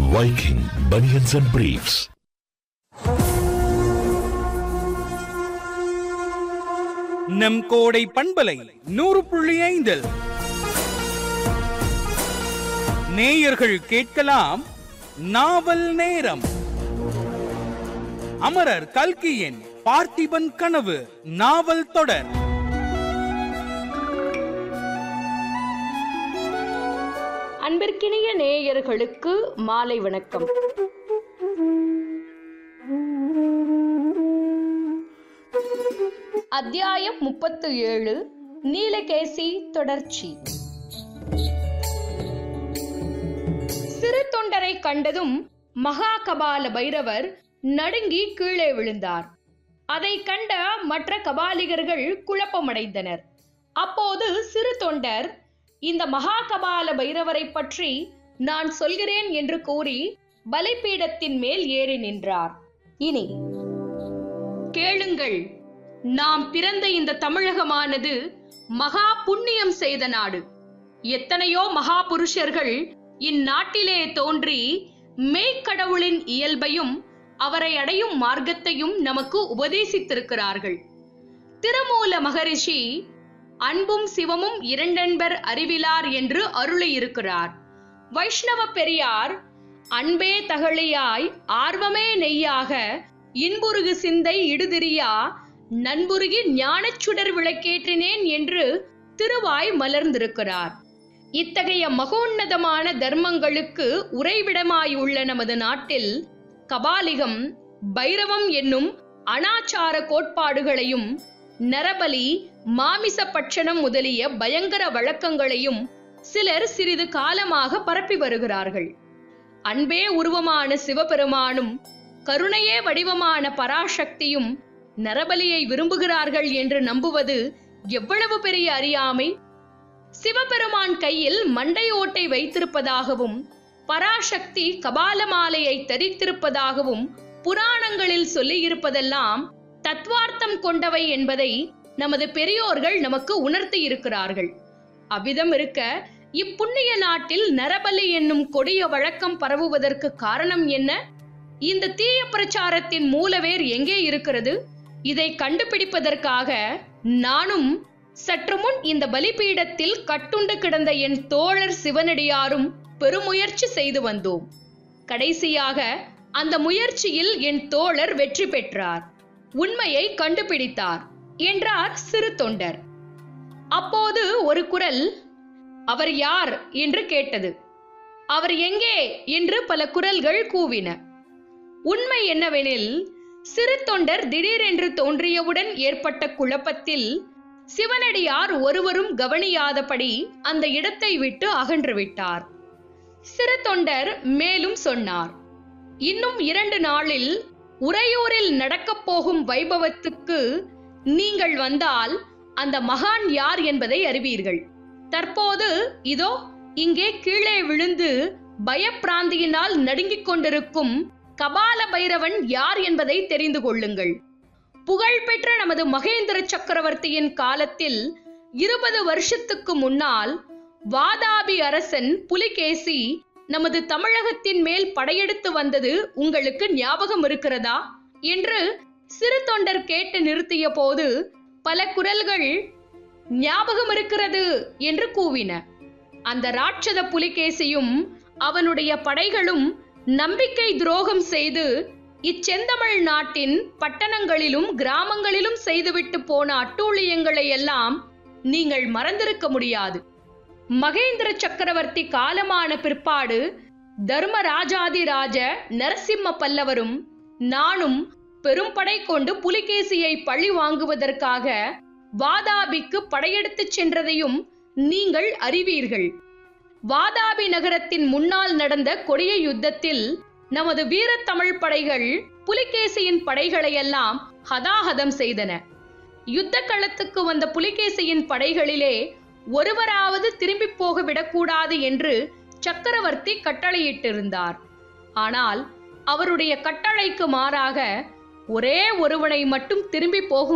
Viking Bunions and Briefs. நம் கோடை பண்பலை நூறு புள்ளி ஐந்தில் நேயர்கள் கேட்கலாம் நாவல் நேரம் அமரர் கல்கியின் பார்த்திபன் கனவு நாவல் தொடர் அன்பிற்கினிய நேயர்களுக்கு மாலை வணக்கம் அத்தியாயம் முப்பத்து ஏழு நீலகேசி தொடர்ச்சி சிறு தொண்டரை கண்டதும் மகா கபால பைரவர் நடுங்கி கீழே விழுந்தார் அதை கண்ட மற்ற கபாலிகர்கள் குழப்பமடைந்தனர் அப்போது சிறு தொண்டர் இந்த மகா கபால பைரவரை பற்றி நான் சொல்கிறேன் என்று கூறி பலிபீடத்தின் மேல் ஏறி நின்றார் இனி கேளுங்கள் நாம் பிறந்த இந்த தமிழகமானது மகா புண்ணியம் செய்த நாடு எத்தனையோ மகா புருஷர்கள் இந்நாட்டிலே தோன்றி மெய்க்கடவுளின் இயல்பையும் அவரை அடையும் மார்க்கத்தையும் நமக்கு உபதேசித்திருக்கிறார்கள் திருமூல மகரிஷி அன்பும் சிவமும் இரண்டென்பர் அறிவிலார் என்று அருளியிருக்கிறார் வைஷ்ணவ பெரியார் அன்பே தகழியாய் ஆர்வமே நெய்யாக இன்புருகு சிந்தை இடுதிரியா நண்புருகி ஞானச் சுடர் விளக்கேற்றினேன் என்று திருவாய் மலர்ந்திருக்கிறார் இத்தகைய மகோன்னதமான தர்மங்களுக்கு உறைவிடமாயுள்ள நமது நாட்டில் கபாலிகம் பைரவம் என்னும் அனாச்சார கோட்பாடுகளையும் நரபலி மாமிச பட்சணம் முதலிய பயங்கர வழக்கங்களையும் சிலர் சிறிது காலமாக பரப்பி வருகிறார்கள் அன்பே உருவமான சிவபெருமானும் கருணையே வடிவமான பராசக்தியும் நரபலியை விரும்புகிறார்கள் என்று நம்புவது எவ்வளவு பெரிய அறியாமை சிவபெருமான் கையில் மண்டை ஓட்டை வைத்திருப்பதாகவும் பராசக்தி கபால மாலையை தரித்திருப்பதாகவும் புராணங்களில் சொல்லியிருப்பதெல்லாம் தத்வார்த்தம் கொண்டவை என்பதை நமது பெரியோர்கள் நமக்கு உணர்த்தி இருக்கிறார்கள் அவ்விதம் இருக்க இப்புண்ணிய நாட்டில் நரபலி என்னும் கொடிய வழக்கம் பரவுவதற்கு காரணம் என்ன இந்த தீய பிரச்சாரத்தின் மூலவேர் எங்கே இருக்கிறது இதை கண்டுபிடிப்பதற்காக நானும் சற்று முன் இந்த பலிபீடத்தில் கட்டுண்டு கிடந்த என் தோழர் சிவனடியாரும் பெருமுயற்சி செய்து வந்தோம் கடைசியாக அந்த முயற்சியில் என் தோழர் வெற்றி பெற்றார் உண்மையை கண்டுபிடித்தார் என்றார் சிறு தொண்டர் அப்போது ஒரு குரல் அவர் யார் என்று கேட்டது அவர் எங்கே என்று பல குரல்கள் கூவின உண்மை என்னவெனில் சிறு தொண்டர் திடீரென்று தோன்றியவுடன் ஏற்பட்ட குழப்பத்தில் சிவனடியார் ஒருவரும் கவனியாதபடி அந்த இடத்தை விட்டு அகன்று விட்டார் சிறு தொண்டர் மேலும் சொன்னார் இன்னும் இரண்டு நாளில் உறையூரில் நடக்கப் போகும் வைபவத்துக்கு நீங்கள் வந்தால் அந்த மகான் யார் என்பதை அறிவீர்கள் தற்போது இதோ இங்கே கீழே விழுந்து பயப்பிராந்தியினால் நடுங்கிக் கொண்டிருக்கும் கபால பைரவன் யார் என்பதை தெரிந்து கொள்ளுங்கள் புகழ்பெற்ற நமது மகேந்திர சக்கரவர்த்தியின் காலத்தில் இருபது வருஷத்துக்கு முன்னால் வாதாபி அரசன் புலிகேசி நமது தமிழகத்தின் மேல் படையெடுத்து வந்தது உங்களுக்கு ஞாபகம் இருக்கிறதா என்று சிறு தொண்டர் கேட்டு நிறுத்திய போது பல குரல்கள் ஞாபகம் இருக்கிறது என்று கூவின அந்த ராட்சத புலிகேசியும் அவனுடைய படைகளும் நம்பிக்கை துரோகம் செய்து இச்செந்தமிழ் நாட்டின் பட்டணங்களிலும் கிராமங்களிலும் செய்துவிட்டு போன அட்டூழியங்களை எல்லாம் நீங்கள் மறந்திருக்க முடியாது மகேந்திர சக்கரவர்த்தி காலமான பிற்பாடு தர்மராஜாதிராஜ நரசிம்ம பல்லவரும் நானும் பெரும்படை கொண்டு புலிகேசியை பழி வாங்குவதற்காக வாதாபிக்கு படையெடுத்துச் சென்றதையும் நீங்கள் அறிவீர்கள் வாதாபி நகரத்தின் முன்னால் நடந்த கொடிய யுத்தத்தில் நமது வீரத்தமிழ் படைகள் புலிகேசியின் படைகளையெல்லாம் ஹதாஹதம் செய்தன யுத்த களத்துக்கு வந்த புலிகேசியின் படைகளிலே ஒருவராவது திரும்பி போக விடக்கூடாது என்று சக்கரவர்த்தி கட்டளையிட்டிருந்தார் ஆனால் அவருடைய கட்டளைக்கு மாறாக ஒரே ஒருவனை மட்டும் திரும்பி போகும்